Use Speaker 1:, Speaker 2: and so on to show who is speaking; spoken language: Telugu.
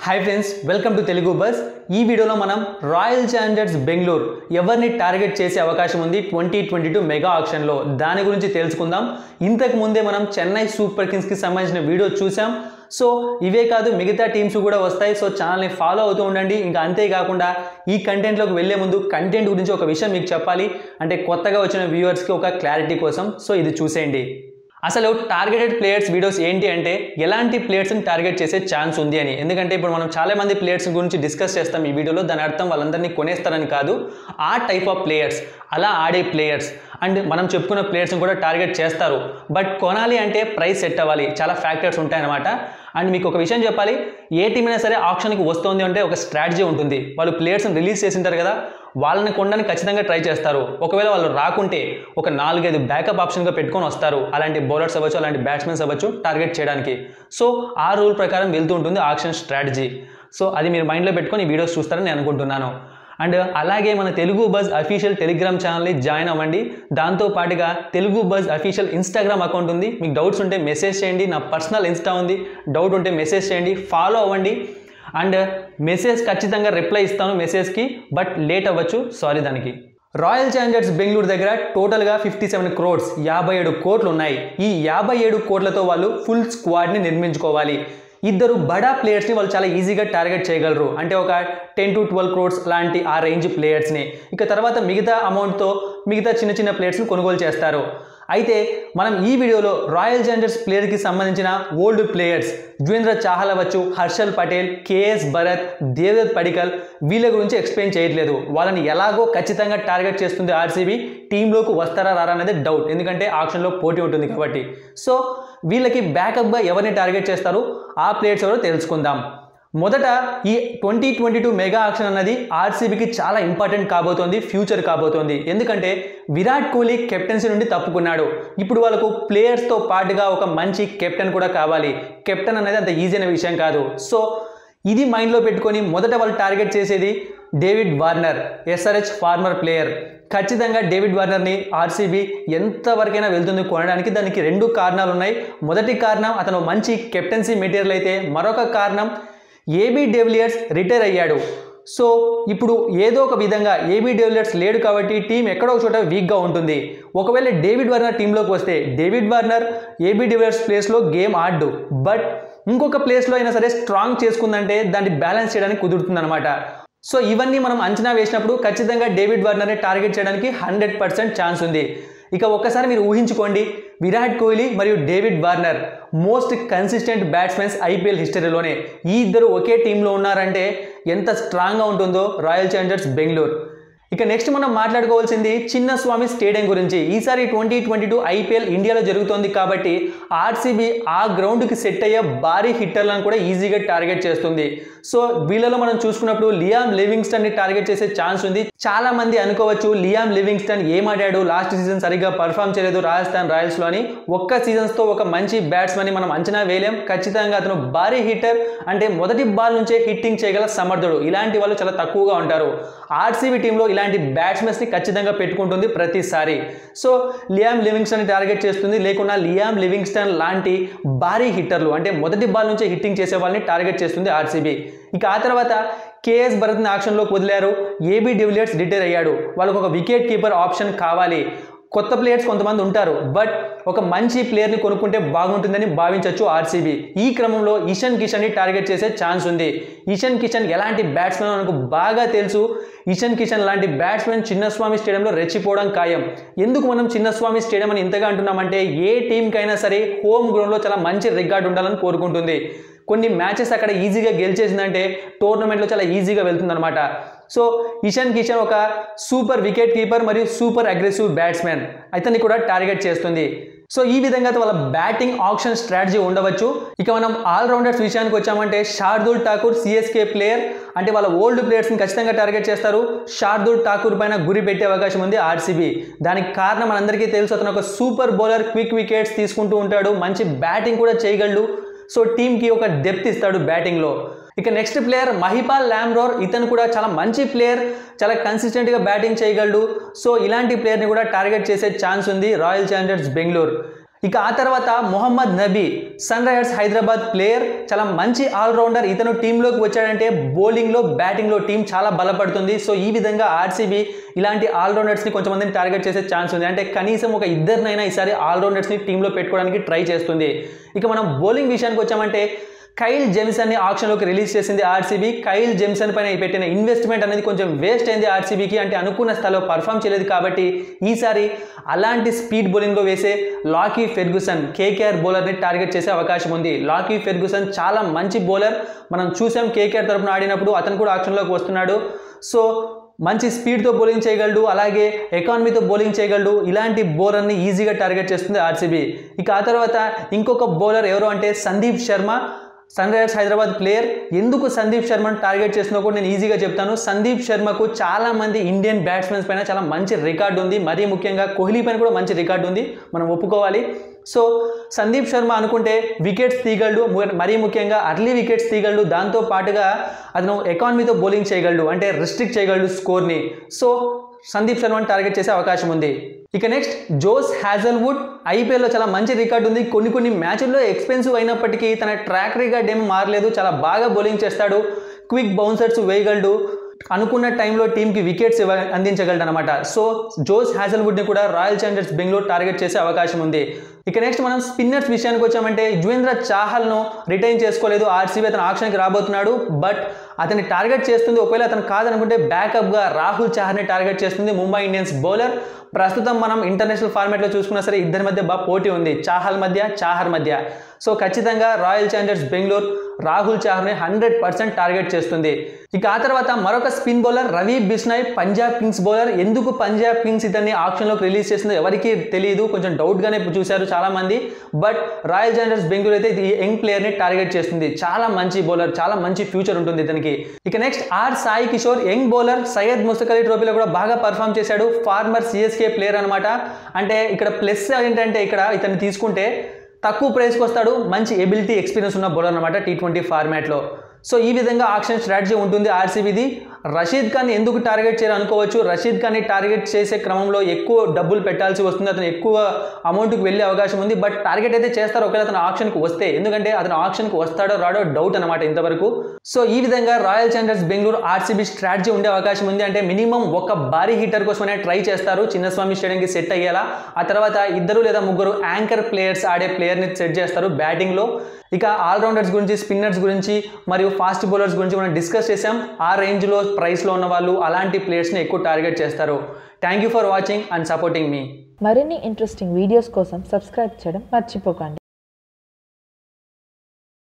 Speaker 1: hi friends welcome to Telugu Buzz ఈ వీడియోలో మనం రాయల్ ఛాలెంజర్స్ బెంగళూరు ఎవరిని టార్గెట్ చేసే అవకాశం ఉంది ట్వంటీ ట్వంటీ టూ మెగా ఆప్షన్లో దాని గురించి తెలుసుకుందాం ఇంతకు ముందే మనం చెన్నై సూపర్ కింగ్స్కి సంబంధించిన వీడియో చూసాం సో ఇవే కాదు మిగతా టీమ్స్ కూడా వస్తాయి సో ఛానల్ని ఫాలో అవుతూ ఉండండి ఇంకా అంతేకాకుండా ఈ కంటెంట్లోకి వెళ్ళే ముందు కంటెంట్ గురించి ఒక విషయం మీకు చెప్పాలి అంటే కొత్తగా వచ్చిన వ్యూవర్స్కి ఒక క్లారిటీ కోసం సో ఇది చూసేయండి అసలు టార్గెటెడ్ ప్లేయర్స్ వీడియోస్ ఏంటి అంటే ఎలాంటి ప్లేయర్స్ని టార్గెట్ చేసే ఛాన్స్ ఉంది అని ఎందుకంటే ఇప్పుడు మనం చాలా మంది ప్లేయర్స్ గురించి డిస్కస్ చేస్తాం ఈ వీడియోలో దాని అర్థం వాళ్ళందరినీ కొనేస్తారని కాదు ఆ టైప్ ఆఫ్ ప్లేయర్స్ అలా ఆడే ప్లేయర్స్ అండ్ మనం చెప్పుకున్న ప్లేయర్స్ని కూడా టార్గెట్ చేస్తారు బట్ కొనాలి అంటే ప్రైస్ సెట్ అవ్వాలి చాలా ఫ్యాక్టర్స్ ఉంటాయన్నమాట అండ్ మీకు ఒక విషయం చెప్పాలి ఏ టీం అయినా సరే ఆప్షన్కి వస్తుంది అంటే ఒక స్ట్రాటజీ ఉంటుంది వాళ్ళు ప్లేయర్స్ని రిలీజ్ చేసింటారు కదా వాళ్ళని కొనడానికి ఖచ్చితంగా ట్రై చేస్తారు ఒకవేళ వాళ్ళు రాకుంటే ఒక నాలుగైదు బ్యాకప్ ఆప్షన్గా పెట్టుకొని వస్తారు అలాంటి బౌలర్స్ అవ్వచ్చు అలాంటి బ్యాట్స్మెన్స్ అవ్వచ్చు టార్గెట్ చేయడానికి సో ఆ రూల్ ప్రకారం వెళ్తూ ఉంటుంది ఆప్షన్ స్ట్రాటజీ సో అది మీరు మైండ్లో పెట్టుకొని ఈ వీడియోస్ చూస్తారని నేను అనుకుంటున్నాను అండ్ అలాగే మన తెలుగు బజ్ అఫీషియల్ టెలిగ్రామ్ ఛానల్ని జాయిన్ అవ్వండి దాంతో పాటుగా Telugu Buzz official Instagram account ఉంది మీకు డౌట్స్ ఉంటే మెసేజ్ చేయండి నా పర్సనల్ ఇన్స్టా ఉంది డౌట్ ఉంటే మెసేజ్ చేయండి ఫాలో అవ్వండి అండ్ మెసేజ్ ఖచ్చితంగా రిప్లై ఇస్తాను మెసేజ్కి బట్ లేట్ అవ్వచ్చు సారీ దానికి రాయల్ ఛాలెంజర్స్ బెంగళూరు దగ్గర టోటల్గా ఫిఫ్టీ సెవెన్ క్రోడ్స్ యాభై ఏడు కోట్లు ఉన్నాయి ఈ యాభై ఏడు కోట్లతో వాళ్ళు ఫుల్ స్క్వాడ్ని నిర్మించుకోవాలి ఇద్దరు బడా ప్లేయర్స్ని వాళ్ళు చాలా ఈజీగా టార్గెట్ చేయగలరు అంటే ఒక టెన్ టు ట్వెల్వ్ క్రోడ్స్ లాంటి ఆ రేంజ్ ప్లేయర్స్ని ఇక తర్వాత మిగతా అమౌంట్తో మిగతా చిన్న చిన్న ప్లేయర్స్ని కొనుగోలు చేస్తారు అయితే మనం ఈ వీడియోలో రాయల్ ఛాలెంజర్స్ ప్లేయర్కి సంబంధించిన ఓల్డ్ ప్లేయర్స్ జువేంద్ర చాహల్ అవ్వచ్చు హర్షల్ పటేల్ కేఎస్ భరత్ దేవదత్ పడికల్ వీళ్ళ గురించి ఎక్స్ప్లెయిన్ చేయట్లేదు వాళ్ళని ఎలాగో ఖచ్చితంగా టార్గెట్ చేస్తుంది ఆర్సీబీ టీంలోకి వస్తారా రారా అనేది డౌట్ ఎందుకంటే ఆప్షన్లో పోటీ ఉంటుంది కాబట్టి సో వీళ్ళకి బ్యాకప్గా ఎవరిని టార్గెట్ చేస్తారు ఆ ప్లేయర్స్ ఎవరో తెలుసుకుందాం మొదట ఈ twenty twenty two mega auction అన్నది ఆర్సీబీకి చాలా ఇంపార్టెంట్ కాబోతోంది ఫ్యూచర్ కాబోతోంది ఎందుకంటే విరాట్ కోహ్లీ కెప్టెన్సీ నుండి తప్పుకున్నాడు ఇప్పుడు వాళ్ళకు ప్లేయర్స్తో పాటుగా ఒక మంచి కెప్టెన్ కూడా కావాలి కెప్టెన్ అనేది అంత ఈజీ అనే విషయం కాదు సో ఇది మైండ్లో పెట్టుకొని మొదట వాళ్ళు టార్గెట్ చేసేది David Warner SRH former player ఖచ్చితంగా డేవిడ్ వార్నర్ని ఆర్సీబీ ఎంతవరకైనా వెళ్తుంది కొనడానికి దానికి రెండు కారణాలు ఉన్నాయి మొదటి కారణం అతను మంచి కెప్టెన్సీ మెటీరియల్ అయితే మరొక కారణం ఏబీ డెవిలియర్స్ రిటైర్ అయ్యాడు సో ఇప్పుడు ఏదో ఒక విధంగా ఏబీ డెవిలియర్స్ లేడు కాబట్టి టీం ఎక్కడో ఒక చోట వీక్గా ఉంటుంది ఒకవేళ డేవిడ్ వార్నర్ టీంలోకి వస్తే డేవిడ్ వార్నర్ ఏబీ డెవిలియర్స్ ప్లేస్లో గేమ్ ఆడ్డు బట్ ఇంకొక ప్లేస్లో అయినా సరే స్ట్రాంగ్ చేసుకుందంటే దాన్ని బ్యాలెన్స్ చేయడానికి కుదురుతుందన్నమాట సో ఇవన్నీ మనం అంచనా వేసినప్పుడు ఖచ్చితంగా డేవిడ్ వార్నర్ని టార్గెట్ చేయడానికి హండ్రెడ్ పర్సెంట్ ఛాన్స్ ఉంది ఇక ఒక్కసారి మీరు ఊహించుకోండి విరాట్ కోహ్లీ మరియు David Warner most consistent batsmens IPL హిస్టరీలోనే ఈ ఇద్దరు ఒకే టీంలో ఉన్నారంటే ఎంత స్ట్రాంగ్గా ఉంటుందో రాయల్ ఛాలెంజర్స్ బెంగళూరు ఇక నెక్స్ట్ మనం మాట్లాడుకోవాల్సింది చిన్నస్వామి స్టేడియం గురించి ఈసారి ట్వంటీ ట్వంటీ టూ ఐపీఎల్ ఇండియాలో జరుగుతోంది కాబట్టి ఆర్సీబీ ఆ గ్రౌండ్కి సెట్ అయ్యే భారీ హిట్టర్లను కూడా ఈజీగా టార్గెట్ చేస్తుంది సో వీళ్ళలో మనం చూసుకున్నప్పుడు లియామ్ లివింగ్స్టన్ని టార్గెట్ చేసే ఛాన్స్ ఉంది చాలా మంది అనుకోవచ్చు లియామ్ లివింగ్స్టన్ ఏం ఆడాడు లాస్ట్ సీజన్ సరిగ్గా పర్ఫామ్ చేయలేదు రాజస్థాన్ రాయల్స్లో అని ఒక్క సీజన్స్తో ఒక మంచి బ్యాట్స్మెన్ మనం అంచనా వేయలేం ఖచ్చితంగా అతను భారీ హిట్టర్ అంటే మొదటి బాల్ నుంచే హిట్టింగ్ చేయగల సమర్థుడు ఇలాంటి వాళ్ళు చాలా తక్కువగా ఉంటారు ఆర్సీబీ టీంలో ఇలాంటి బ్యాట్స్మెన్స్ని ఖచ్చితంగా పెట్టుకుంటుంది ప్రతిసారి సో లియామ్ లివింగ్స్టన్ టార్గెట్ చేస్తుంది లేకున్నా లియామ్ లివింగ్స్టన్ లాంటి భారీ హిట్టర్లు అంటే మొదటి బాల్ నుంచే హిట్టింగ్ చేసే వాళ్ళని టార్గెట్ చేస్తుంది ఆర్సీబీ ఇక ఆ తర్వాత కేఎస్ భరత్ని ఆక్షన్లోకి వదిలారు ఏబీ డివిలియర్స్ రిటైర్ అయ్యాడు వాళ్ళకు ఒక వికెట్ కీపర్ ఆప్షన్ కావాలి కొత్త ప్లేయర్స్ కొంతమంది ఉంటారు బట్ ఒక మంచి ప్లేయర్ని కొనుక్కుంటే బాగుంటుందని భావించవచ్చు ఆర్సీబీ ఈ క్రమంలో ఇషన్ కిషన్ని టార్గెట్ చేసే ఛాన్స్ ఉంది ఇషన్ కిషన్ ఎలాంటి బ్యాట్స్మెన్ మనకు బాగా తెలుసు ఇషన్ కిషన్ లాంటి బ్యాట్స్మెన్ చిన్నస్వామి స్టేడియంలో రెచ్చిపోవడం ఖాయం ఎందుకు మనం చిన్నస్వామి స్టేడియం అని ఇంతగా అంటున్నామంటే ఏ టీంకైనా సరే హోమ్ గ్రౌండ్లో చాలా మంచి రికార్డు ఉండాలని కోరుకుంటుంది కొన్ని మ్యాచెస్ అక్కడ ఈజీగా గెలిచేసిందంటే టోర్నమెంట్లో చాలా ఈజీగా వెళ్తుందన్నమాట సో ఇషాన్ కిషన్ ఒక సూపర్ వికెట్ కీపర్ మరియు సూపర్ అగ్రెసివ్ బ్యాట్స్మెన్ అతన్ని కూడా టార్గెట్ చేస్తుంది సో ఈ విధంగా వాళ్ళ బ్యాటింగ్ ఆప్షన్ స్ట్రాటజీ ఉండవచ్చు ఇక మనం ఆల్రౌండర్స్ విషయానికి వచ్చామంటే షార్దుల్ ఠాకూర్ సిఎస్కే ప్లేయర్ అంటే వాళ్ళ ఓల్డ్ ప్లేయర్స్ని ఖచ్చితంగా టార్గెట్ చేస్తారు షార్దుల్ ఠాకూర్ పైన గురి పెట్టే అవకాశం ఉంది ఆర్సీబీ దానికి కారణం మనందరికీ తెలుసు అతను ఒక సూపర్ బౌలర్ క్విక్ వికెట్స్ తీసుకుంటూ ఉంటాడు మంచి బ్యాటింగ్ కూడా చేయగలడు సో టీంకి ఒక డెప్త్ ఇస్తాడు బ్యాటింగ్లో ఇక నెక్స్ట్ ప్లేయర్ మహిపాల్ ల్యామ్రోర్ ఇతను కూడా చాలా మంచి ప్లేయర్ చాలా కన్సిస్టెంట్గా బ్యాటింగ్ చేయగలడు సో ఇలాంటి ప్లేయర్ని కూడా టార్గెట్ చేసే ఛాన్స్ ఉంది రాయల్ ఛాలెంజర్స్ బెంగళూరు ఇక ఆ తర్వాత Mohammad Nabi Sunrisers Hyderabad player చాలా మంచి ఆల్రౌండర్ ఇతను టీంలోకి వచ్చాడంటే బౌలింగ్లో బ్యాటింగ్లో టీం చాలా బలపడుతుంది సో ఈ విధంగా ఆర్సీబీ ఇలాంటి ఆల్రౌండర్స్ని కొంతమందిని టార్గెట్ చేసే ఛాన్స్ ఉంది అంటే కనీసం ఒక ఇద్దరినైనా ఈసారి ఆల్రౌండర్స్ని టీంలో పెట్టుకోవడానికి ట్రై చేస్తుంది ఇక మనం బౌలింగ్ విషయానికి వచ్చామంటే కైల్ జెమ్సన్ని ఆప్షన్లోకి రిలీజ్ చేసింది ఆర్సీబీ కైల్ జెమ్సన్ పైన పెట్టిన ఇన్వెస్ట్మెంట్ అనేది కొంచెం వేస్ట్ అయింది ఆర్సీబీకి అంటే అనుకున్న స్థాయిలో పర్ఫామ్ చేయలేదు కాబట్టి ఈసారి అలాంటి స్పీడ్ బౌలింగ్లో వేసే లాకీ ఫెర్గుసన్ కేకేఆర్ బౌలర్ని టార్గెట్ చేసే అవకాశం ఉంది లాకీ ఫెర్గుసన్ చాలా మంచి బౌలర్ మనం చూసాం కేకేఆర్ తరపున ఆడినప్పుడు అతను కూడా ఆప్షన్లోకి వస్తున్నాడు సో మంచి స్పీడ్తో బౌలింగ్ చేయగలడు అలాగే ఎకానమీతో బౌలింగ్ చేయగలడు ఇలాంటి బౌలర్ని ఈజీగా టార్గెట్ చేస్తుంది ఆర్సీబీ ఇక ఆ తర్వాత ఇంకొక బౌలర్ ఎవరు అంటే Sandeep Sharma Sunrisers Hyderabad player ఎందుకు సందీప్ శర్మను టార్గెట్ చేస్తున్నా కూడా నేను ఈజీగా చెప్తాను సందీప్ శర్మకు చాలా మంది ఇండియన్ బ్యాట్స్మెన్స్ పైన చాలా మంచి రికార్డు ఉంది మరీ ముఖ్యంగా కోహ్లీ పైన కూడా మంచి రికార్డు ఉంది మనం ఒప్పుకోవాలి సో సందీప్ శర్మ అనుకుంటే వికెట్స్ తీయగలడు ము- మరీ ముఖ్యంగా అర్లీ వికెట్స్ తీయగలడు దాంతో పాటుగా అతను ఎకానమీతో బౌలింగ్ చేయగలడు అంటే రిస్ట్రిక్ట్ చేయగలడు స్కోర్ని సో సందీప్ శర్మని టార్గెట్ చేసే అవకాశం ఉంది ఇక నెక్స్ట్ జోస్ హ్యాజల్వుడ్ ఐపీఎల్లో చాలా మంచి రికార్డు ఉంది కొన్ని కొన్ని మ్యాచ్ల్లో ఎక్స్పెన్సివ్ అయినప్పటికీ తన ట్రాక్ రికార్డ్ ఏమీ మారలేదు చాలా బాగా బౌలింగ్ చేస్తాడు క్విక్ బౌన్సర్స్ వేయగలడు అనుకున్న టైంలో టీంకి వికెట్స్ ఇవ్వ అందించగలడు అనమాట సో జోస్ హ్యాజల్వుడ్ని కూడా రాయల్ ఛాలెంజర్స్ బెంగళూరు టార్గెట్ చేసే అవకాశం ఉంది ఇక నెక్స్ట్ మనం స్పిన్నర్స్ విషయానికి వచ్చామంటే యువేంద్ర చాహల్ను రిటైన్ చేసుకోలేదు ఆర్సీబీ అతను ఆక్షన్కి రాబోతున్నాడు బట్ అతన్ని టార్గెట్ చేస్తుంది ఒకవేళ అతను కాదనుకుంటే బ్యాకప్గా రాహుల్ చాహర్ని టార్గెట్ చేస్తుంది ముంబై ఇండియన్స్ బౌలర్ ప్రస్తుతం మనం ఇంటర్నేషనల్ ఫార్మాట్లో చూసుకున్నా సరే ఇద్దరి మధ్య బాగా పోటీ ఉంది చాహల్ మధ్య చాహర్ మధ్య సో ఖచ్చితంగా రాయల్ ఛాలెంజర్స్ బెంగళూరు రాహుల్ చాహర్ని హండ్రెడ్ పర్సెంట్ టార్గెట్ చేస్తుంది ఇక ఆ తర్వాత మరొక spin bowler Ravi Bishnoi Punjab Kings bowler ఎందుకు పంజాబ్ కింగ్స్ ఇతన్ని ఆప్షన్లోకి రిలీజ్ చేసిందో ఎవరికి తెలియదు కొంచెం డౌట్గానే చూశారు చాలా మంది బట్ రాయల్ ఛాలెంజర్స్ బెంగళూరు అయితే ఈ యంగ్ ప్లేయర్ని టార్గెట్ చేస్తుంది చాలా మంచి బౌలర్ చాలా మంచి ఫ్యూచర్ ఉంటుంది ఇతనికి ఇక next R Sai Kishore young bowler Syed Mushtaq Ali ట్రోఫీలో కూడా బాగా పర్ఫామ్ చేశాడు ఫార్మర్ సిఎస్కే ప్లేయర్ అనమాట అంటే ఇక్కడ ప్లస్ ఏంటంటే ఇక్కడ ఇతన్ని తీసుకుంటే తక్కువ ప్రైస్కి వస్తాడు మంచి ఎబిలిటీ ఎక్స్పీరియన్స్ ఉన్న బౌలర్ అనమాట టీ ట్వంటీ ఫార్మాట్లో సో ఈ విధంగా ఆక్షన్ స్ట్రాటజీ ఉంటుంది ఆర్సీబీది రషీద్ ఖాన్ ఎందుకు టార్గెట్ చేయాలి అనుకోవచ్చు రషీద్ ఖాన్ని టార్గెట్ చేసే క్రమంలో ఎక్కువ డబ్బులు పెట్టాల్సి వస్తుంది అతను ఎక్కువ అమౌంట్కి వెళ్ళే అవకాశం ఉంది బట్ టార్గెట్ అయితే చేస్తారు ఒకవేళ అతను ఆప్షన్కి వస్తే ఎందుకంటే అతను ఆప్షన్కి వస్తాడో రాడో డౌట్ అనమాట ఇంతవరకు సో ఈ విధంగా Royal Challengers Bengaluru RCB strategy ఉండే అవకాశం ఉంది అంటే మినిమం ఒక భారీ హిట్టర్ కోసమైనా ట్రై చేస్తారు చిన్నస్వామి స్టేడియంకి సెట్ అయ్యేలా ఆ తర్వాత ఇద్దరు లేదా ముగ్గురు యాంకర్ ప్లేయర్స్ ఆడే ప్లేయర్ని సెట్ చేస్తారు బ్యాటింగ్లో ఇక ఆల్రౌండర్స్ గురించి స్పిన్నర్స్ గురించి మరియు ఫాస్ట్ బౌలర్స్ గురించి మనం డిస్కస్ చేసాం ఆ రేంజ్లో ప్రైస్లో ఉన్న వాళ్ళు అలాంటి ప్లేయర్స్ని ఎక్కువ టార్గెట్ చేస్తారు thank you for watching and supporting మీ
Speaker 2: మరిన్ని ఇంట్రెస్టింగ్ వీడియోస్ కోసం సబ్స్క్రైబ్ చేయడం మర్చిపోకండి